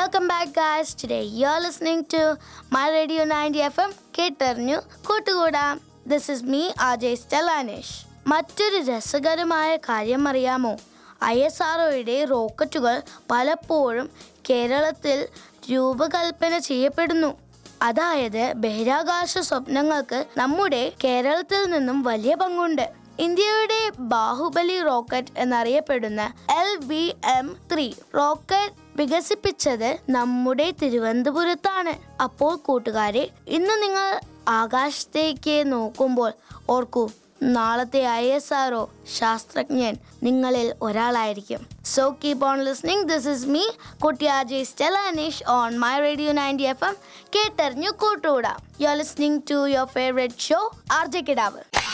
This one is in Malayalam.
Welcome back, guys. Today you're listening to My Radio 90 FM. കേട്ടറിഞ്ഞു കൂട്ടുകൂടാം ദിസ് ഇസ് മീ അജയ് സ്റ്റെലാനിഷ് മറ്റൊരു രസകരമായ കാര്യം അറിയാമോ ഐ എസ് ആർഒയുടെ റോക്കറ്റുകൾ പലപ്പോഴും കേരളത്തിൽ രൂപകൽപ്പന ചെയ്യപ്പെടുന്നു അതായത് ബഹിരാകാശ സ്വപ്നങ്ങൾക്ക് നമ്മുടെ കേരളത്തിൽ നിന്നും വലിയ പങ്കുണ്ട് ഇന്ത്യയുടെ ബാഹുബലി റോക്കറ്റ് എന്നറിയപ്പെടുന്ന L V M three rocket വികസിപ്പിച്ചത് നമ്മുടെ തിരുവനന്തപുരത്താണ് അപ്പോൾ കൂട്ടുകാരെ ഇന്ന് നിങ്ങൾ ആകാശത്തേക്ക് നോക്കുമ്പോൾ ഓർക്കൂ നാളത്തെ ഐ എസ് ആർഒ ശാസ്ത്രജ്ഞൻ നിങ്ങളിൽ ഒരാളായിരിക്കും so keep on listening this is me കുട്ടിയാജി സ്റ്റെലാനിഷ് on my radio ninety F M കേട്ടറിഞ്ഞു കൂട്ടുകൂടാം you are listening to your favourite show R J കിടാവ്